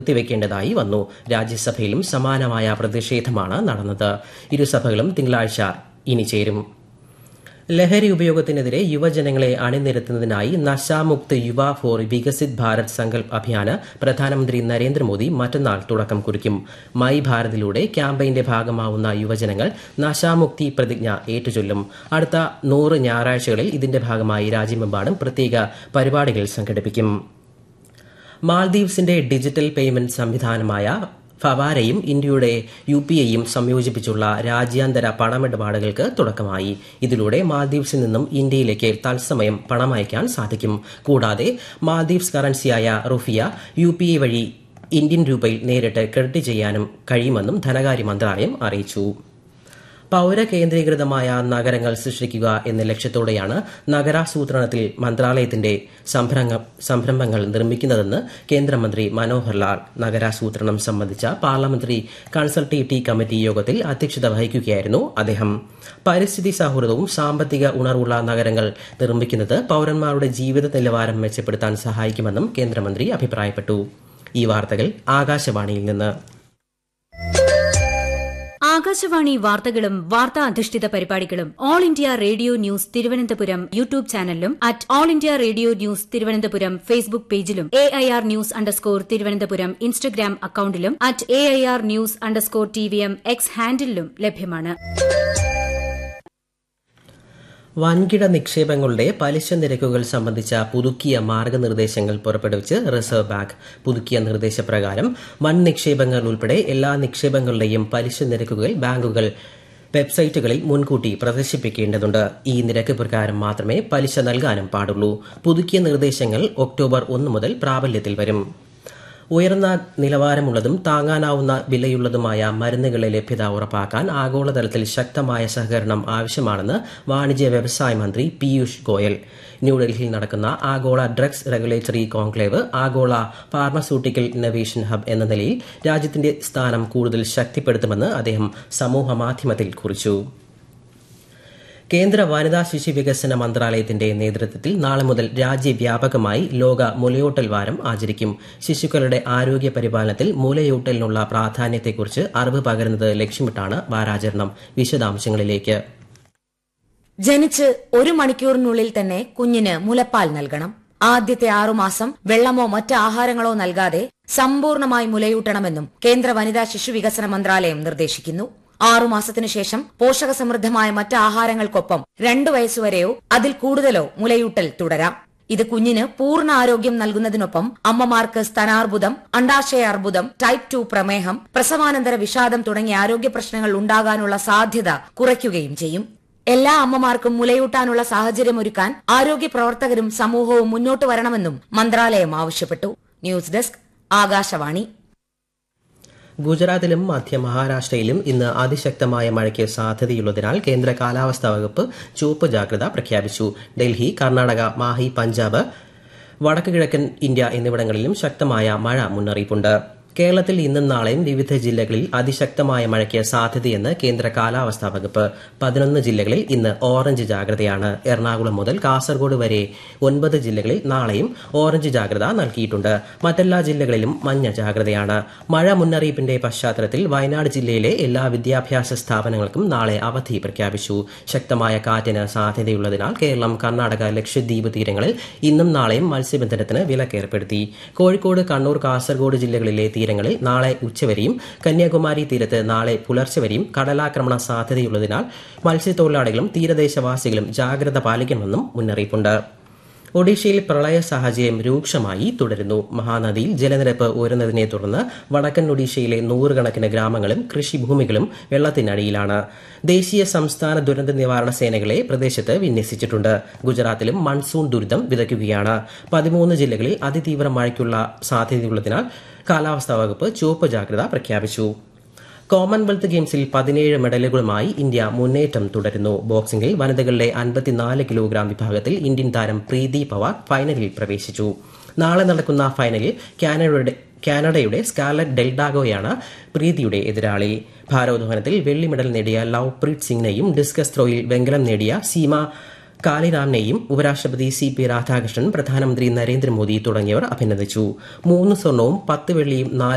നിർത്തിവെക്കേണ്ടതായി വന്നു രാജ്യസഭയിലും സമാനമായ പ്രതിഷേധമാണ് നടന്നത് ഇരുസഭകളും തിങ്കളാഴ്ച ഇനി ചേരും ലഹരി ഉപയോഗത്തിനെതിരെ യുവജനങ്ങളെ അണിനിരത്തുന്നതിനായി നശാമുക്ത് യുവ ഫോർ വികസിത് ഭാരത് സങ്കൽപ് അഭിയാന് പ്രധാനമന്ത്രി നരേന്ദ്രമോദി മറ്റന്നാൾ തുടക്കം കുറിക്കും മൈ ഭാരതിലൂടെ ക്യാമ്പയിന്റെ ഭാഗമാവുന്ന യുവജനങ്ങൾ നശാമുക്തി പ്രതിജ്ഞ ഏറ്റുചൊല്ലും അടുത്ത നൂറ് ഞായറാഴ്ചകളിൽ ഇതിന്റെ ഭാഗമായി രാജ്യമെമ്പാടും പ്രത്യേക പരിപാടികൾ സംഘടിപ്പിക്കും മാൽദീവ്സിന്റെ ഡിജിറ്റൽ പേയ്മെന്റ് സംവിധാനമായ ഫവാരയും ഇന്ത്യയുടെ യു പി ഐയും സംയോജിപ്പിച്ചുള്ള രാജ്യാന്തര പണമിടപാടുകൾക്ക് തുടക്കമായി ഇതിലൂടെ മാൽദീവ്സിൽ നിന്നും ഇന്ത്യയിലേക്ക് തത്സമയം പണമയക്കാൻ സാധിക്കും കൂടാതെ മാൽദീവ്സ് കറൻസിയായ റുഫിയ യു പി ഐ വഴി ഇന്ത്യൻ രൂപയിൽ നേരിട്ട് ക്രെഡിറ്റ് ചെയ്യാനും കഴിയുമെന്നും ധനകാര്യ മന്ത്രാലയം അറിയിച്ചു പൌരകേന്ദ്രീകൃതമായ നഗരങ്ങൾ സൃഷ്ടിക്കുക എന്ന ലക്ഷ്യത്തോടെയാണ് നഗരാസൂത്രണത്തിൽ മന്ത്രാലയത്തിന്റെ സംരംഭങ്ങൾ നിർമ്മിക്കുന്നതെന്ന് കേന്ദ്രമന്ത്രി മനോഹർ ലാൽ നഗരാസൂത്രണം സംബന്ധിച്ച പാർലമെന്ററി കൺസൾട്ടേറ്റീവ് കമ്മിറ്റി യോഗത്തിൽ അധ്യക്ഷത വഹിക്കുകയായിരുന്നു അദ്ദേഹം പരിസ്ഥിതി സൌഹൃദവും സാമ്പത്തിക ഉണർവുള്ള നഗരങ്ങൾ നിർമ്മിക്കുന്നത് പൌരന്മാരുടെ ജീവിത നിലവാരം മെച്ചപ്പെടുത്താൻ സഹായിക്കുമെന്നും കേന്ദ്രമന്ത്രി അഭിപ്രായപ്പെട്ടു ഈ വാർത്തകൾ ആകാശവാണിയിൽ നിന്ന് ആകാശവാണി വാർത്തകളും വാർത്താ അധിഷ്ഠിത പരിപാടികളും All India Radio News Thiruvananthapuram YouTube ചാനലിലും at All India Radio News Thiruvananthapuram Facebook പേജിലും A I R news underscore Thiruvananthapuram Instagram അക്കൌണ്ടിലും at A I R news underscore T V M X ഹാൻഡിലും ലഭ്യമാണ് വൻകിട നിക്ഷേപങ്ങളുടെ പലിശ നിരക്കുകൾ സംബന്ധിച്ച പുതുക്കിയ മാർഗനിർദ്ദേശങ്ങൾ പുറപ്പെടുവിച്ച് റിസർവ് ബാങ്ക് പുതുക്കിയ നിർദ്ദേശപ്രകാരം വൻ നിക്ഷേപങ്ങൾ ഉൾപ്പെടെ എല്ലാ നിക്ഷേപങ്ങളുടെയും പലിശ നിരക്കുകൾ ബാങ്കുകൾ വെബ്സൈറ്റുകളിൽ മുൻകൂട്ടി പ്രദർശിപ്പിക്കേണ്ടതുണ്ട് ഈ നിരക്ക് പ്രകാരം മാത്രമേ പലിശ നൽകാനും പാടുള്ളൂ പുതുക്കിയ നിർദ്ദേശങ്ങൾ ഒക്ടോബർ ഒന്ന് മുതൽ പ്രാബല്യത്തിൽ വരും ഉയർന്ന നിലവാരമുള്ളതും താങ്ങാനാവുന്ന വിലയുള്ളതുമായ മരുന്നുകളുടെ ലഭ്യത ഉറപ്പാക്കാൻ ആഗോളതലത്തിൽ ശക്തമായ സഹകരണം ആവശ്യമാണെന്ന് വാണിജ്യ വ്യവസായ മന്ത്രി പീയൂഷ് ഗോയൽ ന്യൂഡൽഹിയിൽ നടക്കുന്ന ആഗോള ഡ്രഗ്സ് റെഗുലേറ്ററി കോൺക്ലേവ് ആഗോള ഫാർമസ്യൂട്ടിക്കൽ ഇന്നവേഷൻ ഹബ് എന്ന നിലയിൽ രാജ്യത്തിന്റെ സ്ഥാനം കൂടുതൽ ശക്തിപ്പെടുത്തുമെന്ന് അദ്ദേഹം സമൂഹമാധ്യമത്തിൽ കുറിച്ചു കേന്ദ്ര വനിതാ ശിശു വികസന മന്ത്രാലയത്തിന്റെ നേതൃത്വത്തിൽ നാളെ മുതൽ രാജ്യവ്യാപകമായി ലോക മുലയൂട്ടൽ വാരം ആചരിക്കും ശിശുക്കളുടെ ആരോഗ്യ പരിപാലനത്തിൽ മുലയൂട്ടലിനുള്ള പ്രാധാന്യത്തെക്കുറിച്ച് അറിവ് പകരുന്നത് ലക്ഷ്യമിട്ടാണ് വാരാചരണം വിശദാംശങ്ങളിലേക്ക് ജനിച്ച് ഒരു മണിക്കൂറിനുള്ളിൽ തന്നെ കുഞ്ഞിന് മുലപ്പാൽ നൽകണം ആദ്യത്തെ ആറുമാസം വെള്ളമോ മറ്റ് ആഹാരങ്ങളോ നൽകാതെ സമ്പൂർണമായി മുലയൂട്ടണമെന്നും കേന്ദ്ര വനിതാ ശിശു വികസന മന്ത്രാലയം നിർദ്ദേശിക്കുന്നു ആറുമാസത്തിനു ശേഷം പോഷകസമൃദ്ധമായ മറ്റ് ആഹാരങ്ങൾക്കൊപ്പം രണ്ടു വയസ്സുവരെയോ അതിൽ കൂടുതലോ മുലയൂട്ടൽ തുടരാം ഇത് കുഞ്ഞിന് പൂർണ്ണ ആരോഗ്യം നൽകുന്നതിനൊപ്പം അമ്മമാർക്ക് സ്തനാർബുദം അണ്ടാശയ അർബുദം ടൈപ്പ് ടു പ്രമേഹം പ്രസവാനന്തര വിഷാദം തുടങ്ങിയ ആരോഗ്യ പ്രശ്നങ്ങൾ ഉണ്ടാകാനുള്ള സാധ്യത കുറയ്ക്കുകയും ചെയ്യും എല്ലാ അമ്മമാർക്കും മുലയൂട്ടാനുള്ള സാഹചര്യമൊരുക്കാൻ ആരോഗ്യ പ്രവർത്തകരും സമൂഹവും മുന്നോട്ട് വരണമെന്നും മന്ത്രാലയം ആവശ്യപ്പെട്ടു ന്യൂസ് ഡെസ്ക് ആകാശവാണി ഗുജറാത്തിലും മധ്യ മഹാരാഷ്ട്രയിലും ഇന്ന് അതിശക്തമായ മഴയ്ക്ക് സാധ്യതയുള്ളതിനാൽ കേന്ദ്ര കാലാവസ്ഥാ വകുപ്പ് ചുവപ്പ് ജാഗ്രത പ്രഖ്യാപിച്ചു ഡൽഹി കർണാടക മാഹി പഞ്ചാബ് വടക്ക് കിഴക്കൻ ഇന്ത്യ എന്നിവിടങ്ങളിലും ശക്തമായ മഴ മുന്നറിയിപ്പുണ്ട് കേരളത്തിൽ ഇന്നും നാളെയും വിവിധ ജില്ലകളിൽ അതിശക്തമായ മഴയ്ക്ക് സാധ്യതയെന്ന് കേന്ദ്ര കാലാവസ്ഥാ വകുപ്പ് പതിനൊന്ന് ജില്ലകളിൽ ഇന്ന് ഓറഞ്ച് ജാഗ്രതയാണ് എറണാകുളം മുതൽ കാസർഗോഡ് വരെ ഒൻപത് ജില്ലകളിൽ നാളെയും ഓറഞ്ച് ജാഗ്രത നൽകിയിട്ടുണ്ട് മറ്റെല്ലാ ജില്ലകളിലും മഞ്ഞ ജാഗ്രതയാണ് മഴ മുന്നറിയിപ്പിന്റെ പശ്ചാത്തലത്തിൽ വയനാട് ജില്ലയിലെ എല്ലാ വിദ്യാഭ്യാസ സ്ഥാപനങ്ങൾക്കും നാളെ അവധി പ്രഖ്യാപിച്ചു ശക്തമായ കാറ്റിന് സാധ്യതയുള്ളതിനാൽ കേരളം കർണാടക ലക്ഷദ്വീപ് തീരങ്ങളിൽ ഇന്നും നാളെയും മത്സ്യബന്ധനത്തിന് വിലക്കേർപ്പെടുത്തി കോഴിക്കോട് കണ്ണൂർ കാസർഗോഡ് ജില്ലകളിലെ തീരങ്ങളിൽ നാളെ ഉച്ചവരെയും കന്യാകുമാരി തീരത്ത് നാളെ പുലർച്ചെ വരെയും കടലാക്രമണ സാധ്യതയുള്ളതിനാൽ മത്സ്യത്തൊഴിലാളികളും തീരദേശവാസികളും ജാഗ്രത പാലിക്കണമെന്നും മുന്നറിയിപ്പുണ്ട് ഒഡീഷയിൽ പ്രളയ സാഹചര്യം രൂക്ഷമായി തുടരുന്നു മഹാനദിയിൽ ജലനിരപ്പ് ഉയർന്നതിനെ തുടർന്ന് വടക്കൻ ഒഡീഷയിലെ നൂറുകണക്കിന് ഗ്രാമങ്ങളും കൃഷിഭൂമികളും വെള്ളത്തിനടിയിലാണ് ദേശീയ സംസ്ഥാന ദുരന്ത നിവാരണ സേനകളെ പ്രദേശത്ത് വിന്യസിച്ചിട്ടുണ്ട് ഗുജറാത്തിലും മൺസൂൺ ദുരിതം വിതയ്ക്കുകയാണ് പതിമൂന്ന് ജില്ലകളിൽ അതിതീവ്ര മഴയ്ക്കുള്ള സാധ്യതയുള്ളതിനാൽ കാലാവസ്ഥാ വകുപ്പ് ചുവപ്പ് ജാഗ്രത പ്രഖ്യാപിച്ചു കോമൺവെൽത്ത് ഗെയിംസിൽ പതിനേഴ് മെഡലുകളുമായി ഇന്ത്യ മുന്നേറ്റം തുടരുന്നു ബോക്സിംഗിൽ വനിതകളുടെ അൻപത്തിനാല് കിലോഗ്രാം വിഭാഗത്തിൽ ഇന്ത്യൻ താരം പ്രീതി പവാർ ഫൈനലിൽ പ്രവേശിച്ചു നാളെ നടക്കുന്ന ഫൈനലിൽ കാനഡയുടെ കാനഡയുടെ സ്കാലറ്റ് ഡെൽഡാഗോയാണ് പ്രീതിയുടെ എതിരാളി ഭാരോദ്വഹനത്തിൽ വെള്ളി മെഡൽ നേടിയ ലവ് പ്രീത് സിംഗിനെയും ഡിസ്കസ് ത്രോയിൽ വെങ്കലം നേടിയ സീമ കാലിറാമിനെയും ഉപരാഷ്ട്രപതി സി പി രാധാകൃഷ്ണൻ പ്രധാനമന്ത്രി നരേന്ദ്രമോദി തുടങ്ങിയവർ അഭിനന്ദിച്ചു മൂന്ന് സ്വർണവും പത്ത് വെള്ളിയും നാല്